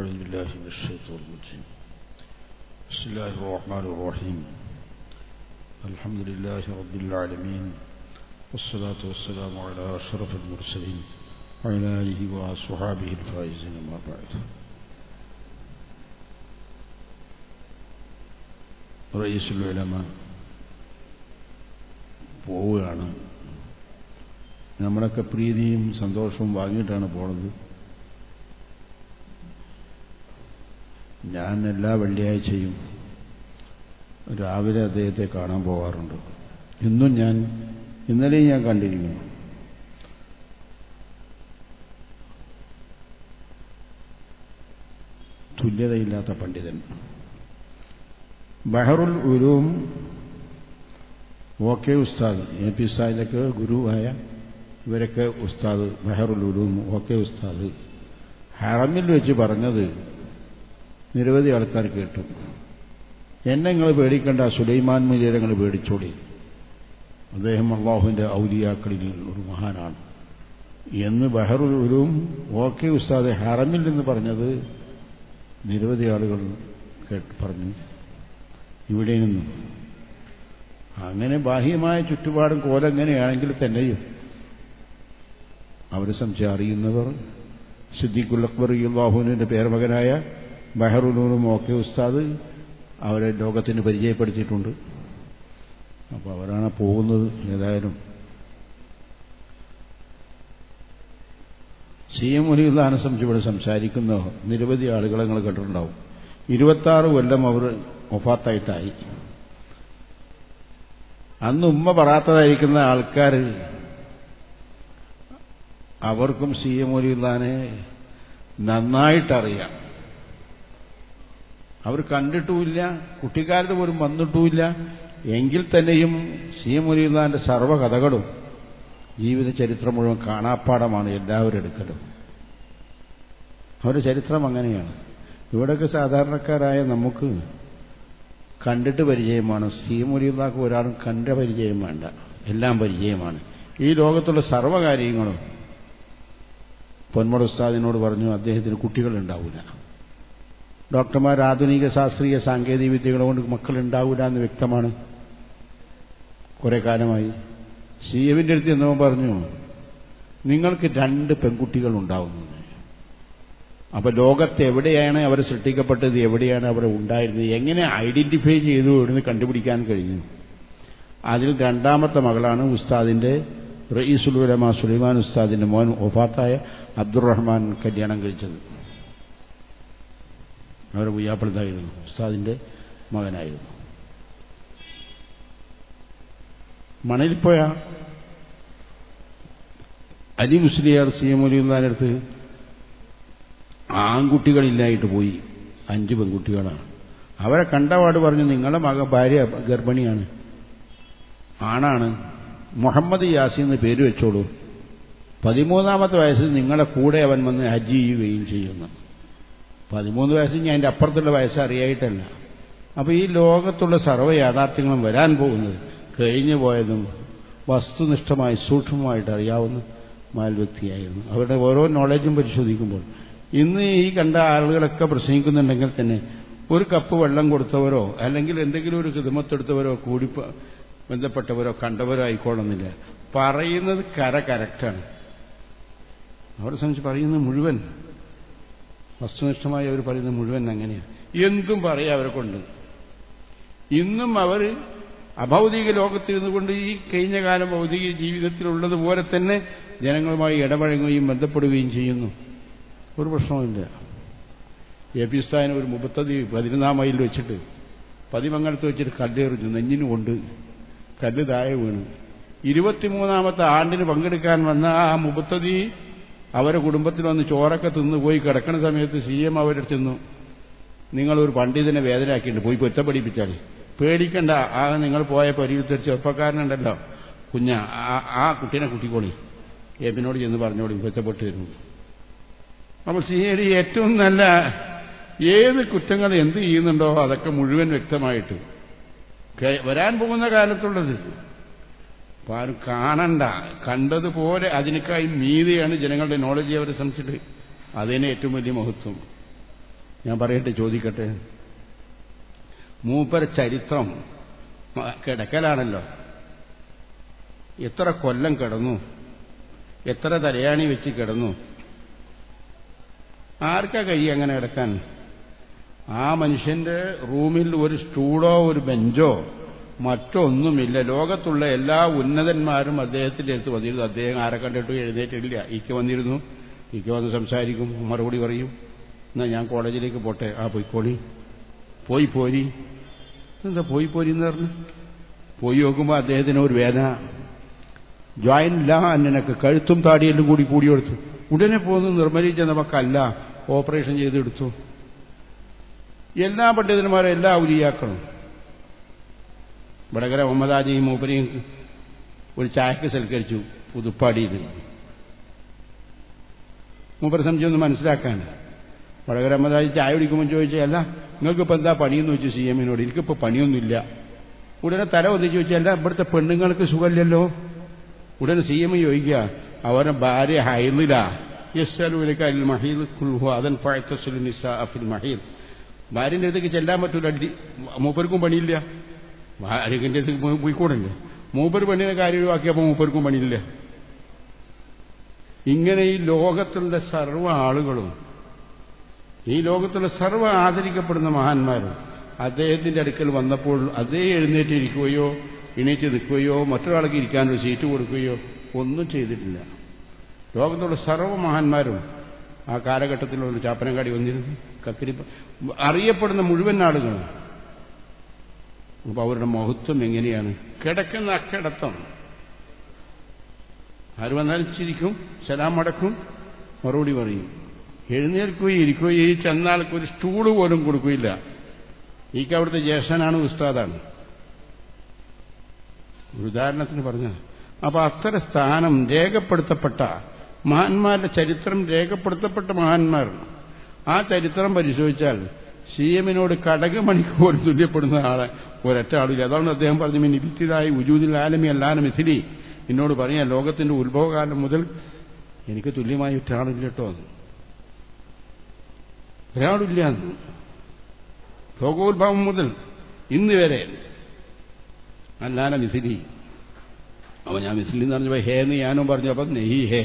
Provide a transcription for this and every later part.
أعوذ بالله من الشيطان الرجيم بسم الله الرحمن الرحيم الحمد لله رب العالمين والصلاة والسلام على أشرف المرسلين وعلى آله وصحابه الفائزين ما بعد റയീസുൽ ഉലമ പോവുകയാണ് നമ്മളൊക്കെ പ്രീതിയും സന്തോഷവും വാങ്ങിയിട്ടാണ് പോണത് ഞാൻ എല്ലാ വെള്ളിയാഴ്ചയും രാവിലെ അദ്ദേഹത്തെ കാണാൻ പോകാറുണ്ട് ഇന്നും ഞാൻ ഇന്നലെയും ഞാൻ കണ്ടിരിക്കുന്നു തുല്യതയില്ലാത്ത പണ്ഡിതൻ ബഹറുൽ ഉലൂം ഓക്കെ ഉസ്താദ് എ പി ഉസ്താദിലൊക്കെ ഗുരുവായ ഇവരൊക്കെ ഉസ്താദ് ബഹറുൽ ഉലൂം ഓക്കെ ഉസ്താദ് ഹറമിൽ വെച്ച് പറഞ്ഞത് നിരവധി ആൾക്കാർ കേട്ടു എന്നെ നിങ്ങൾ പേടിക്കേണ്ട സുലൈമാൻ മുജീരെ നിങ്ങൾ പേടിച്ചോളി അദ്ദേഹം അള്ളാഹുവിൻ്റെ ഔലിയാക്കളിൽ ഒരു മഹാനാണ് എന്ന് ബഹറുൽ ഉലൂം ഓക്കെ ഉസ്താദ് ഹറമിൽ നിന്ന് പറഞ്ഞത് നിരവധി ആളുകൾ കേട്ട് പറഞ്ഞു ഇവിടെ നിന്നും അങ്ങനെ ബാഹ്യമായ ചുറ്റുപാടും കോലെങ്ങനെയാണെങ്കിൽ തന്നെയും അവർ സംശയം അറിയുന്നവർ സിദ്ദീഖുൽ അക്ബർ യുല്ലാഹുവിൻ്റെ പേരമകനായ ബഹറുലൂറും ഒക്കെ ഉസ്താദ് അവരെ ലോകത്തിന് പരിചയപ്പെടുത്തിയിട്ടുണ്ട് അപ്പോൾ അവരാണ് പോകുന്നത് ഏതായാലും സി എം ഒലിയുള്ളഹാനെ സംബന്ധിച്ച് ഇവിടെ സംസാരിക്കുന്ന നിരവധി ആളുകളെ നിങ്ങൾ കണ്ടിട്ടുണ്ടാവും ഇരുപത്താറ് കൊല്ലം അവർ ഒഫാത്തായിട്ടായി അന്ന് ഉമ്മ പറയാത്തതായിരിക്കുന്ന ആൾക്കാർ അവർക്കും സി എം ഒലിയുള്ളഹാനെ നന്നായിട്ടറിയാം അവർ കണ്ടിട്ടുമില്ല കുട്ടിക്കാലത്ത് പോലും വന്നിട്ടുമില്ല എങ്കിൽ തന്നെയും സി എം മുരീന്ദാന്റെ സർവ്വകഥകളും ജീവിത ചരിത്രം മുഴുവൻ കാണാപ്പാടമാണ് എല്ലാവരും എടുക്കലും അവരുടെ ചരിത്രം അങ്ങനെയാണ് ഇവിടെയൊക്കെ സാധാരണക്കാരായ നമുക്ക് കണ്ടിട്ട് പരിചയമാണ് സി മുരീന്ദാക്ക് ഒരാളും കണ്ട പരിചയം വേണ്ട എല്ലാം പരിചയമാണ് ഈ ലോകത്തുള്ള സർവ്വകാര്യങ്ങളും പൊന്മട ഉസ്താദിനോട് പറഞ്ഞു അദ്ദേഹത്തിന് കുട്ടികളുണ്ടാവില്ല ഡോക്ടർമാർ ആധുനിക ശാസ്ത്രീയ സാങ്കേതിക വിദ്യകൾ കൊണ്ട് മക്കളുണ്ടാവില്ല എന്ന് വ്യക്തമാണ് കുറെ കാലമായി സി എവിൻ്റെ അടുത്ത് എന്നവൻ പറഞ്ഞു നിങ്ങൾക്ക് രണ്ട് പെൺകുട്ടികൾ ഉണ്ടാവുന്നു അപ്പൊ ലോകത്ത് എവിടെയാണ് അവർ സൃഷ്ടിക്കപ്പെട്ടത് എവിടെയാണ് അവർ ഉണ്ടായിരുന്നത് എങ്ങനെ ഐഡന്റിഫൈ ചെയ്തു എവിടുന്ന് കണ്ടുപിടിക്കാൻ കഴിഞ്ഞു അതിൽ രണ്ടാമത്തെ മകളാണ് ഉസ്താദിന്റെ റയീസുൽ ഉലമ സുലൈമാൻ ഉസ്താദിന്റെ മോൻ ഒഫാത്തായ അബ്ദുറഹ്മാൻ കല്യാണം കഴിച്ചത് അവരെ ഉയ്യാപ്പളത്തായിരുന്നു ഉസ്താദിന്റെ മകനായിരുന്നു മണലിപ്പോയ അലി മുസ്ലിയാർ സി എം ഒലിയുള്ളതിനടുത്ത് ആൺകുട്ടികളില്ലായിട്ട് പോയി അഞ്ച് പെൺകുട്ടികളാണ് അവരെ കണ്ടപാട് പറഞ്ഞു നിങ്ങളുടെ മക ഭാര്യ ഗർഭിണിയാണ് ആണാണ് മുഹമ്മദ് യാസി എന്ന് പേര് വെച്ചോളൂ പതിമൂന്നാമത്തെ വയസ്സിൽ നിങ്ങളെ കൂടെ അവൻ വന്ന് ഹജ്ജ് ചെയ്യുകയും ചെയ്യുന്നു പതിമൂന്ന് വയസ്സ് ഞാൻ എൻ്റെ അപ്പുറത്തുള്ള വയസ്സ് അറിയായിട്ടല്ല അപ്പോൾ ഈ ലോകത്തുള്ള സർവ്വ യാഥാർത്ഥ്യങ്ങളും വരാൻ പോകുന്നത് കഴിഞ്ഞു പോയതും വസ്തുനിഷ്ഠമായി സൂക്ഷ്മമായിട്ട് അറിയാവുന്ന മാൽ വ്യക്തിയായിരുന്നു അവരുടെ ഓരോ നോളജും പരിശോധിക്കുമ്പോൾ ഇന്ന് ഈ കണ്ട ആളുകളൊക്കെ പ്രസംഗിക്കുന്നുണ്ടെങ്കിൽ തന്നെ ഒരു കപ്പ് വെള്ളം കൊടുത്തവരോ അല്ലെങ്കിൽ എന്തെങ്കിലും ഒരു ഹിതമത്തെടുത്തവരോ കൂടി ബന്ധപ്പെട്ടവരോ കണ്ടവരോ ആയിക്കോളുന്നില്ല പറയുന്നത് കര കറക്റ്റാണ് അവരെ സംബന്ധിച്ച് പറയുന്നത് മുഴുവൻ വസ്തുനിഷ്ഠമായി അവർ പറയുന്നത് മുഴുവൻ അങ്ങനെയാണ് എന്തും പറയാം അവരെ കൊണ്ട് ഇന്നും അവർ അഭൗതിക ലോകത്തിരുന്നു കൊണ്ട് ഈ കഴിഞ്ഞ കാലം ഭൗതിക ജീവിതത്തിലുള്ളതുപോലെ തന്നെ ജനങ്ങളുമായി ഇടപഴകുകയും ബന്ധപ്പെടുകയും ചെയ്യുന്നു ഒരു പ്രശ്നവുമില്ല എ പി സ്ഥാനം ഒരു മുപ്പത്തതി പതിനൊന്നാം മൈലിൽ വെച്ചിട്ട് പതിമംഗലത്ത് വെച്ചിട്ട് കല്ലെറിഞ്ഞു നെഞ്ഞിന് കൊണ്ട് കല്ല് താഴെ വീണ് ഇരുപത്തിമൂന്നാമത്തെ ആണ്ടിന് പങ്കെടുക്കാൻ വന്ന ആ മുപ്പത്തതി അവരെ കുടുംബത്തിൽ വന്ന് ചോറൊക്കെ തിന്ന് പോയി കിടക്കുന്ന സമയത്ത് സി എം അവരുടെ ചെന്നു നിങ്ങളൊരു പണ്ഡിതനെ വേദനയാക്കിയിട്ടുണ്ട് പോയി പൊറ്റപ്പടിപ്പിച്ചാൽ പേടിക്കണ്ട ആ നിങ്ങൾ പോയ പരിവിത്തൊരു ചെറുപ്പക്കാരനുണ്ടല്ലോ കുഞ്ഞ ആ കുട്ടീനെ കുട്ടിക്കോളി ഏപ്പിനോട് ചെന്ന് പറഞ്ഞോളി പൊറ്റപ്പെട്ട് തരും അപ്പോൾ സി എ ഡി ഏറ്റവും നല്ല ഏത് കുറ്റങ്ങൾ എന്ത് ചെയ്യുന്നുണ്ടോ അതൊക്കെ മുഴുവൻ വ്യക്തമായിട്ട് വരാൻ പോകുന്ന കാലത്തുള്ളത് അപ്പൊ ആരും കാണണ്ട കണ്ടതുപോലെ അതിനേക്കായി മീതിയാണ് ജനങ്ങളുടെ നോളജ് അവരെ സംബന്ധിച്ചിട്ട് അതിനെ ഏറ്റവും വലിയ മഹത്വം ഞാൻ പറയട്ടെ ചോദിക്കട്ടെ മൂപ്പര ചരിത്രം കിടക്കലാണല്ലോ എത്ര കൊല്ലം കിടന്നു എത്ര തലയാണി വെച്ച് കിടന്നു ആർക്കാ കഴിയും അങ്ങനെ കിടക്കാൻ ആ മനുഷ്യന്റെ റൂമിൽ ഒരു സ്റ്റൂളോ ഒരു ബെഞ്ചോ മറ്റോ ഒന്നുമില്ല ലോകത്തുള്ള എല്ലാ ഉന്നതന്മാരും അദ്ദേഹത്തിന്റെ അടുത്ത് വന്നിരുന്നു അദ്ദേഹം ആരെ കണ്ടിട്ട് എഴുന്നേറ്റില്ല ഇക്ക വന്നിരുന്നു ഇക്ക വന്ന് സംസാരിക്കും മറുപടി പറയും എന്നാ ഞാൻ കോളേജിലേക്ക് പോട്ടെ ആ പോയിക്കോളി പോയി പോരി എന്താ പോയി പോരി എന്ന് പറഞ്ഞു പോയി നോക്കുമ്പോൾ അദ്ദേഹത്തിന് ഒരു വേദന ജോയിനില്ല എന്നൊക്കെ കഴുത്തും താടിയെല്ലാം കൂടി കൂടി കൊടുത്തു ഉടനെ പോന്ന് നിർമ്മലിച്ച നമുക്കല്ല ഓപ്പറേഷൻ ചെയ്തെടുത്തു എല്ലാ പണ്ഡിതന്മാരും എല്ലാ ഔലിയാക്കളും വടകര മുഹമ്മദാജിയും മൂപ്പരെയും ഒരു ചായക്ക് സൽക്കരിച്ചു പുതുപ്പാടിയിൽ മൂപ്പർ സംശയം ഒന്ന് മനസ്സിലാക്കാൻ വടകര മുഹമ്മദാജി ചായ കുടിക്കുമ്പോൾ ചോദിച്ചാൽ അല്ല നിങ്ങൾക്കിപ്പോൾ എന്താ പണിയെന്ന് ചോദിച്ചു സി എമ്മിനോട് എനിക്കിപ്പോൾ പണിയൊന്നുമില്ല ഉടനെ തല ഒന്നിച്ച് ചോദിച്ചാൽ അല്ല ഇവിടുത്തെ പെണ്ണുങ്ങൾക്ക് സുഖമില്ലല്ലോ ഉടനെ സി എം ചോദിക്കുക അവരുടെ ഭാര്യ ഹൈലില യസ്സലുലക അൽ മഹീൽ കുൽഹു അതൻ ഫഅതസുലു നിസാ ഫിൽ മഹീൽ ഭാര്യന്റെ അടുത്തേക്ക് ചെല്ലാൻ പറ്റൂല അടി മൂപ്പർക്കും പണിയില്ല ഭാര്യന്റെ അടുത്തേക്ക് പോയിക്കൂടല്ലേ മൂപ്പർ പെണ്ണിനെ കാര്യം ഒഴിവാക്കിയപ്പോൾ മൂപ്പർക്കും പണിയില്ല ഇങ്ങനെ ഈ ലോകത്തുള്ള സർവ്വ ആളുകളും ഈ ലോകത്തുള്ള സർവ്വ ആദരിക്കപ്പെടുന്ന മഹാന്മാരും അദ്ദേഹത്തിന്റെ അടുക്കൽ വന്നപ്പോൾ അതേ എഴുന്നേറ്റ് ഇരിക്കുകയോ എണീറ്റ് നിൽക്കുകയോ മറ്റൊരാൾക്ക് ഇരിക്കാനൊരു സീറ്റ് കൊടുക്കുകയോ ഒന്നും ചെയ്തിട്ടില്ല ലോകത്തുള്ള സർവ്വ മഹാന്മാരും ആ കാലഘട്ടത്തിലുള്ള ചാപ്പനങ്കാടി വന്നിരുന്നു കക്കിരി അറിയപ്പെടുന്ന മുഴുവൻ ആളുകളും അപ്പോൾ അവരുടെ മഹത്വം എങ്ങനെയാണ് കിടക്കുന്ന അക്കിടത്തം ആര് വന്നാലും ചിരിക്കും സലാം അടക്കും മറുപടി പറയും എഴുന്നേൽക്കുകയും ഇരിക്കുകയും ഈ ചെന്നാൾക്ക് ഒരു സ്റ്റൂള് പോലും കൊടുക്കുകയില്ല ഈക്ക് അവിടുത്തെ ജ്യേഷ്ഠനാണ് ഉസ്താദാണ് ഒരു ഉദാഹരണത്തിന് പറഞ്ഞ അപ്പൊ അത്തരം സ്ഥാനം രേഖപ്പെടുത്തപ്പെട്ട മഹാന്മാരുടെ ചരിത്രം രേഖപ്പെടുത്തപ്പെട്ട മഹാന്മാർ ആ ചരിത്രം പരിശോധിച്ചാൽ സി എമ്മിനോട് കടകമണിക്ക് പോലും തുല്യപ്പെടുന്ന ആളെ ഒരൊറ്റ ആളില്ല അതാണ് അദ്ദേഹം പറഞ്ഞു മിനി വിത്തിതായി ഉജൂദിൽ ആലമി അല്ലാനും മിഥിലി എന്നോട് പറയാം ലോകത്തിന്റെ ഉത്ഭവകാലം മുതൽ എനിക്ക് തുല്യമായി ഒറ്റയാളില്ല കേട്ടോ ഒരാളില്ല ലോകോത്ഭവം മുതൽ ഇന്ന് വരെ അല്ലാന മിഥിലി അപ്പൊ ഞാൻ മിഥിലി എന്ന് പറഞ്ഞപ്പോ ഹേ എന്ന് ഞാനും പറഞ്ഞു അപ്പൊ നെഹി ഹേ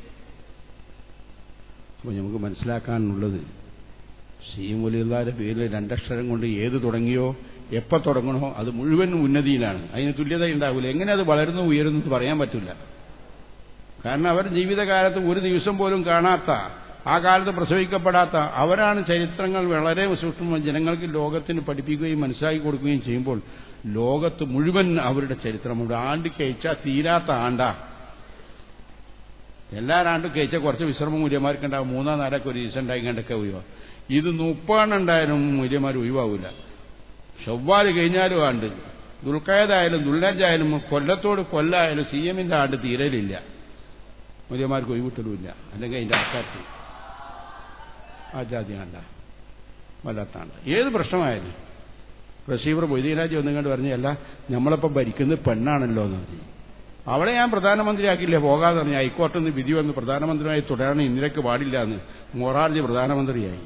അപ്പൊ നമുക്ക് മനസ്സിലാക്കാനുള്ളത് ശ്രീമുലിയുടെ പേരിൽ രണ്ടക്ഷരം കൊണ്ട് ഏത് തുടങ്ങിയോ എപ്പോൾ തുടങ്ങണോ അത് മുഴുവൻ ഉന്നതിയിലാണ് അതിന് തുല്യത ഉണ്ടാവില്ല എങ്ങനെ അത് വളരുന്നു ഉയരുന്നു എന്ന് പറയാൻ പറ്റില്ല കാരണം അവർ ജീവിതകാലത്ത് ഒരു ദിവസം പോലും കാണാത്ത ആ കാലത്ത് പ്രസവിക്കപ്പെടാത്ത അവരാണ് ചരിത്രങ്ങൾ വളരെ സൂക്ഷ്മ ജനങ്ങൾക്ക് ലോകത്തിന് പഠിപ്പിക്കുകയും മനസ്സിലാക്കി കൊടുക്കുകയും ചെയ്യുമ്പോൾ ലോകത്ത് മുഴുവൻ അവരുടെ ചരിത്രമുണ്ട് ആണ്ട് കഴിച്ചാൽ തീരാത്ത ആണ്ടാ എല്ലാരാണ്ടും കഴിച്ച കുറച്ച് വിശ്രമ മൂല്യമാർക്കുണ്ടാവും മൂന്നോ നാലൊക്കെ ഒരു ദിവസം ഉണ്ടായി കണ്ടൊക്കെ ഒഴിവാ ഇത് മുപ്പാണെണ്ടായാലും മൂല്യമാർ ഒഴിവാവില്ല ചൊവ്വാല് കഴിഞ്ഞാലും ആണ്ട് ദുൽഖായതായാലും ദുൽനജായാലും കൊല്ലത്തോട് കൊല്ലായാലും സി എമ്മിന്റെ ആണ്ട് തീരലില്ല മൂല്യമാർക്ക് ഒഴിവിട്ടലുമില്ല അല്ലെങ്കിൽ അതിന്റെ ആൾക്കാർക്ക് ആ ജാതി ആണ്ട വല്ലാത്താണ്ട് ഏത് പ്രശ്നമായാലും റഷീവർ മൊയ്തീനാജി ഒന്നുകൊണ്ട് പറഞ്ഞല്ല നമ്മളിപ്പോൾ ഭരിക്കുന്നത് പെണ്ണാണല്ലോ എന്ന് പറഞ്ഞു അവളെ ഞാൻ പ്രധാനമന്ത്രിയാക്കില്ല പോകാതെ പറഞ്ഞു ഹൈക്കോർട്ടിൽ നിന്ന് വിധി വന്ന് പ്രധാനമന്ത്രിയായി തുടരാൻ ഇന്ദിരക്ക് പാടില്ല എന്ന് മൊറാർജി പ്രധാനമന്ത്രിയായി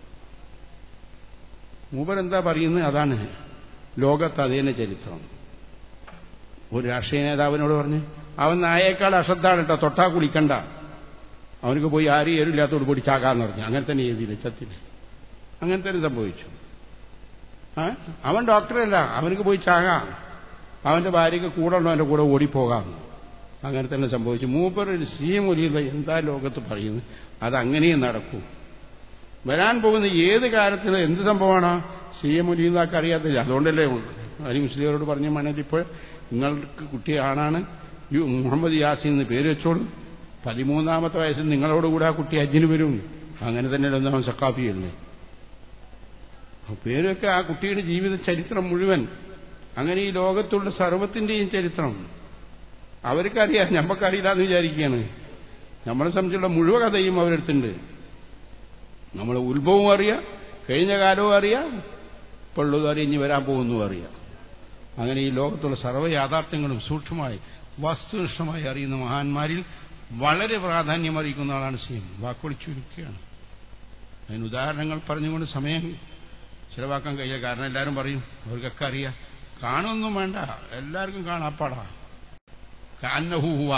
മൂപ്പരെന്താ പറയുന്നത് അതാണ് ലോകത്ത് അതേനെ ചരിത്രം ഒരു രാഷ്ട്രീയ നേതാവിനോട് പറഞ്ഞ് അവൻ നായേക്കാൾ അശ്രദ്ധാണ് കേട്ടോ തൊട്ടാ കുളിക്കണ്ട അവനക്ക് പോയി ആരും ഏരില്ലാത്തോട് കൂടി ചാകാന്ന് പറഞ്ഞു അങ്ങനെ തന്നെ ചെയ്തില്ല ചത്തിന് അങ്ങനെ തന്നെ സംഭവിച്ചു ആ അവൻ ഡോക്ടറല്ല അവനക്ക് പോയി ചാകാം അവന്റെ ഭാര്യയ്ക്ക് കൂടെ ഉണ്ടോ അവന്റെ കൂടെ ഓടിപ്പോകാം അങ്ങനെ തന്നെ സംഭവിച്ചു മൂപ്പർ ഒരു സി എം ഒലിയുന്ന എന്താ ലോകത്ത് പറയുന്നത് അതങ്ങനെയും നടക്കൂ വരാൻ പോകുന്ന ഏത് കാലത്തിന് എന്ത് സംഭവമാണ് സി എം ഒലിയുന്നൊക്കെ അറിയാത്തില്ല അതുകൊണ്ടല്ലേ അലി മുസ്ലിയരോട് പറഞ്ഞ മണൽ ഇപ്പോൾ നിങ്ങൾക്ക് കുട്ടി ആണാണ് യു മുഹമ്മദ് യാസിൻ എന്ന് പേര് വെച്ചോളൂ പതിമൂന്നാമത്തെ വയസ്സിൽ നിങ്ങളോടുകൂടെ ആ കുട്ടി അജിന് വരും അങ്ങനെ തന്നെ ഒന്നാമൻ സക്കാഫിയല്ലേ പേരൊക്കെ ആ കുട്ടിയുടെ ജീവിത ചരിത്രം മുഴുവൻ അങ്ങനെ ഈ ലോകത്തുള്ള സർവത്തിന്റെയും ചരിത്രം അവർക്കറിയാം ഞമ്മക്കറിയില്ല എന്ന് വിചാരിക്കുകയാണ് നമ്മളെ സംബന്ധിച്ചുള്ള മുഴുവൻ കഥയും അവരെടുത്തുണ്ട് നമ്മളെ ഉത്ഭവവും അറിയാം കഴിഞ്ഞ കാലവും അറിയാം ഇപ്പോൾ ഉള്ളതും അറിയാം ഇനി വരാൻ പോകുന്നതും അറിയാം അങ്ങനെ ഈ ലോകത്തുള്ള സർവ്വ യാഥാർത്ഥ്യങ്ങളും സൂക്ഷ്മമായി വസ്തുനിഷ്ഠമായി അറിയുന്ന മഹാന്മാരിൽ വളരെ പ്രാധാന്യം അറിയിക്കുന്ന ആളാണ് സി എം വാക്കുകൾ ചുരുക്കുകയാണ് അതിന് ഉദാഹരണങ്ങൾ പറഞ്ഞുകൊണ്ട് സമയം ചിലവാക്കാൻ കഴിയില്ല കാരണം എല്ലാവരും പറയും അവർക്കൊക്കെ അറിയാം കാണുമൊന്നും വേണ്ട എല്ലാവർക്കും കാണാപ്പാടാ കാന്നഹൂവ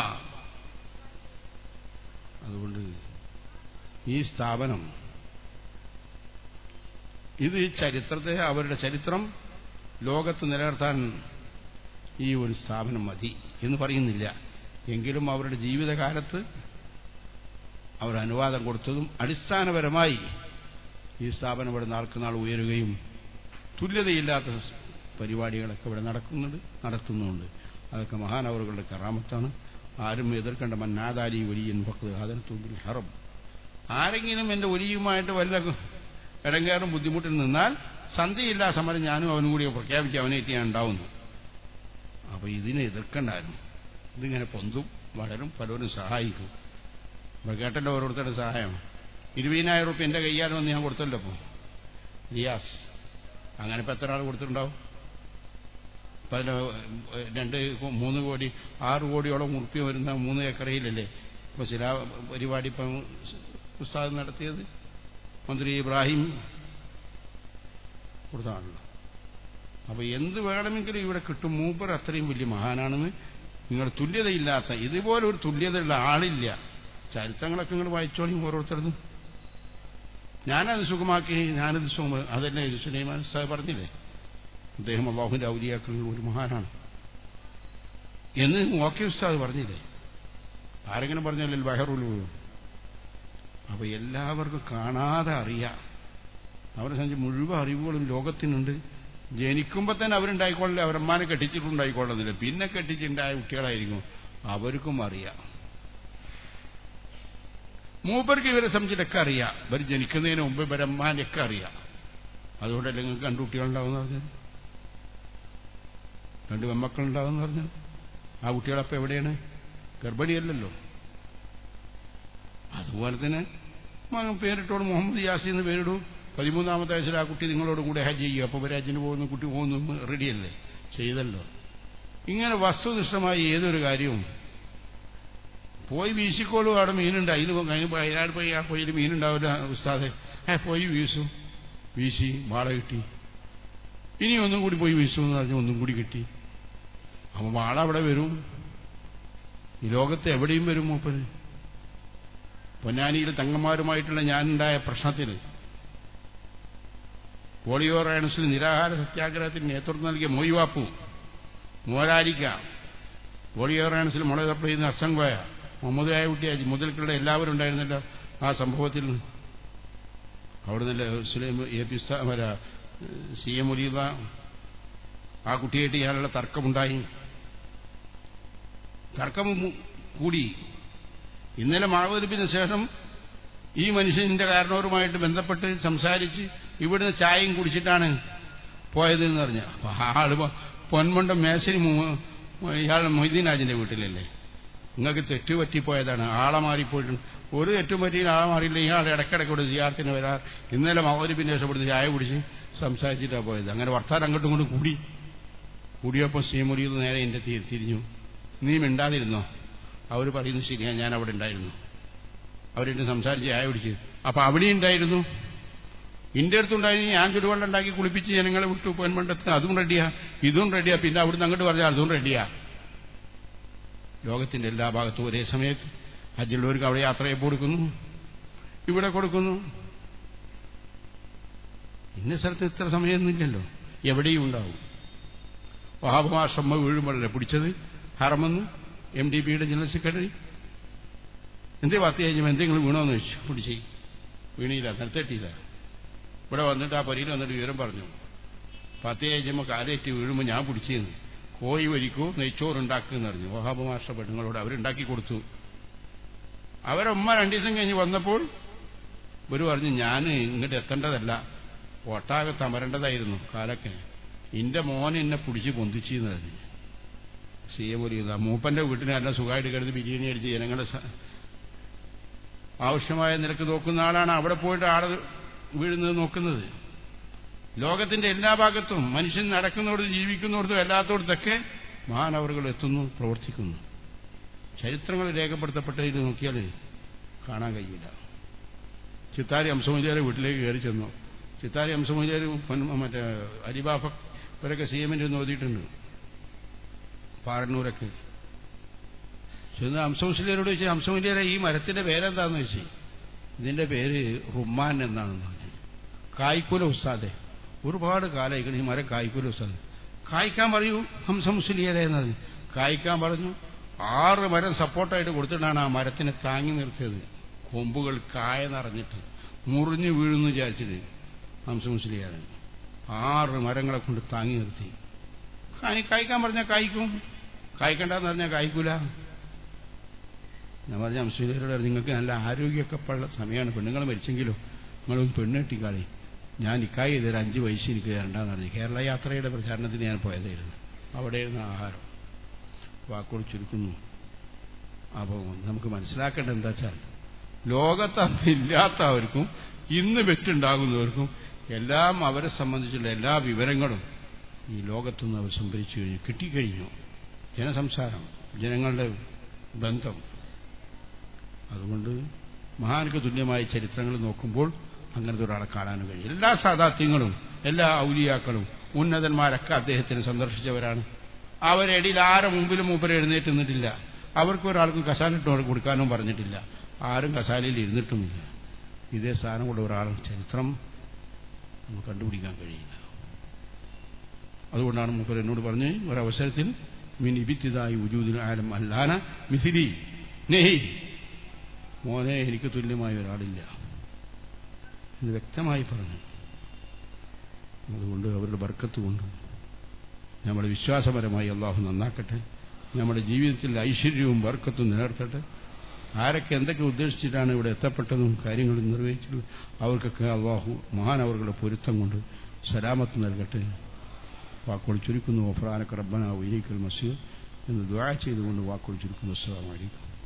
അതുകൊണ്ട് ഈ സ്ഥാപനം ഇത് ചരിത്രത്തെ അവരുടെ ചരിത്രം ലോകത്ത് നിലനിർത്താൻ ഈ ഒരു സ്ഥാപനം മതി എന്ന് പറയുന്നില്ല എങ്കിലും അവരുടെ ജീവിതകാലത്ത് അവർ അനുവാദം കൊടുത്തതും അടിസ്ഥാനപരമായി ഈ സ്ഥാപനം ഇവിടെ നാൾക്കുനാൾ ഉയരുകയും തുല്യതയില്ലാത്ത പരിപാടികളൊക്കെ ഇവിടെ നടക്കുന്നുണ്ട് നടത്തുന്നുണ്ട് അതൊക്കെ മഹാനവറുകളുടെ കറാമത്താണ് ആരും എതിർക്കേണ്ട മന്നാദാലി വലിയൻ ഭക്ത് അതിന് തുമ്പിൽ ഹറം ആരെങ്കിലും എൻ്റെ ഒലിയുമായിട്ട് വല്ല ഇടങ്ങേറും ബുദ്ധിമുട്ടിൽ നിന്നാൽ സന്ധിയില്ലാ സമരം ഞാനും അവനും കൂടി പ്രഖ്യാപിച്ച് അവനേറ്റ് ഞാൻ ഉണ്ടാവുന്നു അപ്പോൾ ഇതിനെ എതിർക്കണ്ടായിരുന്നു ഇതിങ്ങനെ പൊന്തും വളരും പലരും സഹായിക്കും അപ്പോൾ കേട്ടല്ലോ ഓരോരുത്തരുടെ സഹായം ഇരുപതിനായിരം റുപ്യ എൻ്റെ കയ്യാൽ വന്ന് ഞാൻ കൊടുത്തല്ലോ അപ്പോൾ റിയാസ് അങ്ങനെ ഇപ്പം എത്ര ആൾ കൊടുത്തിട്ടുണ്ടാവും ഇപ്പം അതിൽ രണ്ട് മൂന്ന് കോടി ആറ് കോടിയോളം ഉറുപ്പ്യ വരുന്ന മൂന്ന് ഏക്കറയിലല്ലേ ഇപ്പോൾ ചില പരിപാടി ഇപ്പം ഉസ്താദ് നടത്തിയത് മന്ത്രി ഇബ്രാഹിം കൊടുത്താണല്ലോ അപ്പോൾ എന്ത് വേണമെങ്കിലും ഇവിടെ കിട്ടും മൂപ്പർ അത്രയും വലിയ മഹാനാണെന്ന് നിങ്ങൾ തുല്യതയില്ലാത്ത ഇതുപോലെ ഒരു തുല്യതയുള്ള ആളില്ല ചരിത്രങ്ങളൊക്കെ നിങ്ങൾ വായിച്ചോളി ഓരോരുത്തരതും ഞാനത് സുഖമാക്കി ഞാനത് സുഖം അതല്ലേ സുലൈമാൻ സാഹ് പറഞ്ഞില്ലേ അദ്ദേഹം അള്ളാഹുവിന്റെ ഔലിയാക്കളിൽ ഒരു മഹാനാണ് എന്ന് ഓക്കെ ഉസ്താദ് പറഞ്ഞില്ലേ ആരെങ്കിലും പറഞ്ഞല്ലേ ബഹറുൽ അപ്പൊ എല്ലാവർക്കും കാണാതെ അറിയാം അവരെ സംബന്ധിച്ച് മുഴുവൻ അറിവുകളും ലോകത്തിനുണ്ട് ജനിക്കുമ്പോൾ തന്നെ അവരുണ്ടായിക്കൊള്ളില്ല അവരമ്മാനെ കെട്ടിച്ചിട്ടുണ്ടായിക്കൊള്ളുന്നില്ല പിന്നെ കെട്ടിച്ചിട്ടുണ്ടായ കുട്ടികളായിരിക്കും അവർക്കും അറിയാം മൂപ്പർക്ക് ഇവരെ സംബന്ധിച്ചൊക്കെ അറിയാം ഇവർ ജനിക്കുന്നതിന് മുമ്പ് ഇവരമ്മാനൊക്കെ അറിയാം അതുകൊണ്ടല്ലേ നിങ്ങൾക്ക് രണ്ടു കുട്ടികളുണ്ടാവുമെന്ന് പറഞ്ഞത് രണ്ട് പെമ്മക്കളുണ്ടാവുമെന്ന് പറഞ്ഞത് ആ കുട്ടികളപ്പം എവിടെയാണ് ഗർഭിണിയല്ലല്ലോ അതുപോലെ തന്നെ മകൻ പേരിട്ടോട് മുഹമ്മദ് യാസി എന്ന് പേരിടൂ പതിമൂന്നാമത്തെ വയസ്സിൽ ആ കുട്ടി നിങ്ങളോട് കൂടെ ഹജ്ജ് ചെയ്യും അപ്പോൾ ഒരു ഹജ്ജിന് പോകുന്ന കുട്ടി പോകുന്നു റെഡിയല്ലേ ചെയ്തല്ലോ ഇങ്ങനെ വസ്തുനിഷ്ഠമായി ഏതൊരു കാര്യവും പോയി വീശിക്കോളും അവിടെ മീനുണ്ട് അതിന് അതിന് വയനാട് പോയി ആ പോയി മീനുണ്ടാവില്ല ഉസ്താദെ ഏ പോയി വീശും വീശി വാള കിട്ടി ഇനി ഒന്നും കൂടി പോയി വീശും എന്ന് പറഞ്ഞ് ഒന്നും കൂടി കിട്ടി അപ്പം വാള അവിടെ വരും ഈ ലോകത്ത് എവിടെയും വരും മൂപ്പര് പൊന്നാനിയിൽ തങ്ങന്മാരുമായിട്ടുള്ള ഞാനുണ്ടായ പ്രശ്നത്തിൽ പോളിയോ റയണസിൽ നിരാഹാര സത്യാഗ്രഹത്തിന് നേതൃത്വം നൽകിയ മൊയ്വാപ്പു മോരാരിക്ക പോളിയോ റയണസിൽ മുളക് സപ്ലൈ ചെയ്യുന്ന അസംഗോയ മുഹമ്മദ് കുട്ടിയാജി മുതൽക്കുള്ള എല്ലാവരും ഉണ്ടായിരുന്നല്ലോ ആ സംഭവത്തിൽ അവിടെ നിന്നല്ല സുലൈം എ പി വര സി എം മുലീദ ആ കുട്ടിയായിട്ട് ഇയാളുടെ തർക്കമുണ്ടായി തർക്കം കൂടി ഇന്നലെ മാവതിപ്പിന് ശേഷം ഈ മനുഷ്യന്റെ കാരണവരുമായിട്ട് ബന്ധപ്പെട്ട് സംസാരിച്ച് ഇവിടുന്ന് ചായയും കുടിച്ചിട്ടാണ് പോയതെന്ന് പറഞ്ഞ അപ്പൊ ആള് പൊന്മുണ്ട മേശരി ഇയാൾ മൊയ്തീനാജിന്റെ വീട്ടിലല്ലേ നിങ്ങൾക്ക് തെറ്റ് പറ്റിപ്പോയതാണ് ആളെ മാറിപ്പോയിട്ടുണ്ട് ഒരു തെറ്റും പറ്റിയും ആളെ മാറിയില്ല ഇയാൾ ഇടയ്ക്കിടയ്ക്ക് ഇവിടെ ജിയാർത്തിന് വരാർ ഇന്നലെ മാവതിപ്പിന് ശേഷം ഇവിടുന്ന് ചായ കുടിച്ച് സംസാരിച്ചിട്ടാണ് പോയത് അങ്ങനെ വർത്താനം അങ്ങോട്ടും ഇങ്ങോട്ടും കൂടി കൂടിയപ്പോൾ ശ്രീമുരിയത് നേരെ എന്റെ തിരിഞ്ഞു നീ മിണ്ടാതിരുന്നോ അവർ പറയുന്നു ശരിയാ ഞാൻ അവിടെ ഉണ്ടായിരുന്നു അവരെന്നെ സംസാരിച്ച് ചായ കുടിച്ച് അപ്പൊ അവിടെ ഉണ്ടായിരുന്നു ഇന്റെ അടുത്തുണ്ടായിരുന്നു ഞാൻ ചുടുവെള്ളം ഉണ്ടാക്കി കുളിപ്പിച്ച് ജനങ്ങളെ വിട്ടു പൊന്മണ്ടത്ത് അതും റെഡിയാ ഇതും റെഡിയാ പിന്നെ അവിടുന്ന് അങ്ങോട്ട് പറഞ്ഞാൽ അതും റെഡിയാ ലോകത്തിന്റെ എല്ലാ ഭാഗത്തും ഒരേ സമയത്ത് ഹജ്ജുള്ളവർക്ക് അവിടെ യാത്രയെ കൊടുക്കുന്നു ഇവിടെ കൊടുക്കുന്നു ഇന്ന സ്ഥലത്ത് ഇത്ര സമയമൊന്നുമില്ലല്ലോ എവിടെയും ഉണ്ടാവും വഹാബമാഷമ്മ വീഴുമ്പോഴല്ലേ പിടിച്ചത് ഹറമെന്ന് എം ഡി പിയുടെ ജനറൽ സെക്രട്ടറി എന്തേ പത്ത് കഴിഞ്ഞപ്പോൾ എന്തെങ്കിലും വീണോന്ന് ചോദിച്ചു പിടിച്ചേ വീണിയില്ല നിലത്തെട്ടിയില്ല ഇവിടെ വന്നിട്ട് ആ പരിയിൽ വന്നിട്ട് വിവരം പറഞ്ഞു പത്ത് കഴിഞ്ഞപ്പോൾ കാലേറ്റ് വീഴുമ്പോൾ ഞാൻ പിടിച്ചെന്ന് കോഴി വരിക്കൂ നെയ്ച്ചോറുണ്ടാക്കുമെന്ന് പറഞ്ഞു വഹാബ് മാഷ പെണ്ണുങ്ങളോട് അവരുണ്ടാക്കി കൊടുത്തു അവരമ്മ രണ്ടു ദിവസം കഴിഞ്ഞ് വന്നപ്പോൾ ഇവർ പറഞ്ഞു ഞാൻ ഇങ്ങോട്ട് എത്തേണ്ടതല്ല ഒട്ടാകെ തമരേണ്ടതായിരുന്നു കാലൊക്കെ എന്റെ മോൻ എന്നെ പിടിച്ച് പൊന്തിച്ചെന്ന് പറഞ്ഞു സി എം ഒരു മൂപ്പന്റെ വീട്ടിന് നല്ല സുഖമായിട്ട് കിടന്ന് ബിരിയാണി അടിച്ച് ജനങ്ങളെ ആവശ്യമായ നിരക്ക് നോക്കുന്ന ആളാണ് അവിടെ പോയിട്ട് ആള് വീഴുന്നത് നോക്കുന്നത് ലോകത്തിന്റെ എല്ലാ ഭാഗത്തും മനുഷ്യൻ നടക്കുന്നിടത്തും ജീവിക്കുന്നിടത്തും എല്ലാത്തോടത്തൊക്കെ മഹാനവറുകൾ എത്തുന്നു പ്രവർത്തിക്കുന്നു ചരിത്രങ്ങൾ രേഖപ്പെടുത്തപ്പെട്ടതിൽ നോക്കിയാൽ കാണാൻ കഴിയില്ല ചിത്താരി അംസമുചാരി വീട്ടിലേക്ക് കയറി ചെന്നു ചിത്താരി അംസമുചാരി മറ്റേ അരിബാഫ ഇവരൊക്കെ സി എമ്മിൻ്റെ ഒന്ന് ഓതിയിട്ടുണ്ട് പാറന്നൂരൊക്കെ ചെന്ന് അംസമുസ്ലിയരോട് ചോദിച്ചു അംസമുസ്ലിയരെ ഈ മരത്തിന്റെ പേരെന്താന്ന് ചോദിച്ചു ഇതിന്റെ പേര് റുമ്മാൻ എന്നാണെന്ന് പറഞ്ഞു കായ്ക്കുല ഉസ്താദെ ഒരുപാട് കാലായിക്കണം ഈ മരം കായ്ക്കുല ഉസ്താദ് കായ്ക്കാൻ പറയൂ ഹംസമുസ്ലിയരെ എന്ന് പറഞ്ഞു കായ്ക്കാൻ പറഞ്ഞു ആറ് മരം സപ്പോർട്ടായിട്ട് കൊടുത്തിട്ടാണ് ആ മരത്തിനെ താങ്ങി നിർത്തിയത് കൊമ്പുകൾ കായ നിറഞ്ഞിട്ട് മുറിഞ്ഞു വീഴുന്നു വിചാരിച്ചത് ഹംസമുസ്ലിയാരെ ആറ് മരങ്ങളെ കൊണ്ട് താങ്ങി നിർത്തി കായ്ക്കാൻ പറഞ്ഞാൽ കായ്ക്കും കായ്ക്കണ്ടെന്ന് പറഞ്ഞാൽ കായ്ക്കൂല ഞാൻ പറഞ്ഞ അംശീലരോട് നിങ്ങൾക്ക് നല്ല ആരോഗ്യമൊക്കെ ഉള്ള സമയമാണ് പെണ്ണുങ്ങൾ മരിച്ചെങ്കിലോ നിങ്ങളൊന്ന് പെണ്ണ് കെട്ടിക്കാളി ഞാൻ നിക്കായി ഇതൊരു അഞ്ച് വയസ്സ് എനിക്ക് തരണ്ടെന്ന് പറഞ്ഞു കേരള യാത്രയുടെ പ്രചാരണത്തിന് ഞാൻ പോയതായിരുന്നു അവിടെയായിരുന്നു ആഹാരം വാക്കുകൾ ചുരുക്കുന്നു അപ്പോൾ നമുക്ക് മനസ്സിലാക്കേണ്ടത് എന്താ വെച്ചാൽ ലോകത്തന്നില്ലാത്തവർക്കും ഇന്ന് വെറ്റുണ്ടാകുന്നവർക്കും എല്ലാം അവരെ സംബന്ധിച്ചുള്ള എല്ലാ വിവരങ്ങളും ഈ ലോകത്തുനിന്ന് അവർ സംഭരിച്ചു കഴിഞ്ഞു കിട്ടിക്കഴിഞ്ഞു ജനസംസാരം ജനങ്ങളുടെ ബന്ധം അതുകൊണ്ട് മഹാനക്ക് തുല്യമായ ചരിത്രങ്ങൾ നോക്കുമ്പോൾ അങ്ങനത്തെ ഒരാളെ കാണാനും കഴിയും എല്ലാ സാധാത്യങ്ങളും എല്ലാ ഔലിയാക്കളും ഉന്നതന്മാരൊക്കെ അദ്ദേഹത്തിന് സന്ദർശിച്ചവരാണ് അവരിടയിൽ ആരെ മുമ്പിലും മൂപ്പര് എഴുന്നേറ്റ് നിന്നിട്ടില്ല അവർക്ക് ഒരാൾക്കും കസാലിട്ട് കൊടുക്കാനും പറഞ്ഞിട്ടില്ല ആരും കസാലയിൽ ഇരുന്നിട്ടുമില്ല ഇതേ സ്ഥാനമുള്ള ഒരാൾ ചരിത്രം നമുക്ക് കണ്ടുപിടിക്കാൻ കഴിയില്ല അതുകൊണ്ടാണ് മൂപ്പർ എന്നോട് പറഞ്ഞ് ഒരവസരത്തിൽ മിൻ ഇബിത്തിതായി ഉജൂദിൽ ആലം അല്ലാന മിഥിലി നെഹി മോനെ എനിക്ക് തുല്യമായ ഒരാളില്ല എന്ന് വ്യക്തമായി പറഞ്ഞു അതുകൊണ്ട് അവരുടെ ബർക്കത്ത് കൊണ്ട് നമ്മുടെ വിശ്വാസപരമായി അള്ളാഹു നന്നാക്കട്ടെ നമ്മുടെ ജീവിതത്തിൽ ഐശ്വര്യവും ബർക്കത്തും നിലനിർത്തട്ടെ ആരൊക്കെ എന്തൊക്കെ ഉദ്ദേശിച്ചിട്ടാണ് ഇവിടെ എത്തപ്പെട്ടതും കാര്യങ്ങളും നിർവഹിച്ചത് അവർക്കൊക്കെ അള്ളാഹു മഹാൻ അവരുടെ പൊരുത്തം കൊണ്ട് സലാമത്ത് നൽകട്ടെ വാക്കുകൾ ചുരുക്കുന്നു ഒഫ്രാനക്ക് റബ്ബന വൈനിക്കൽ മസീർ എന്ന് ദ്വാ ചെയ്തുകൊണ്ട് വാക്കുകൾ ചുരുക്കുന്നു അസ്സാം വലൈക്കും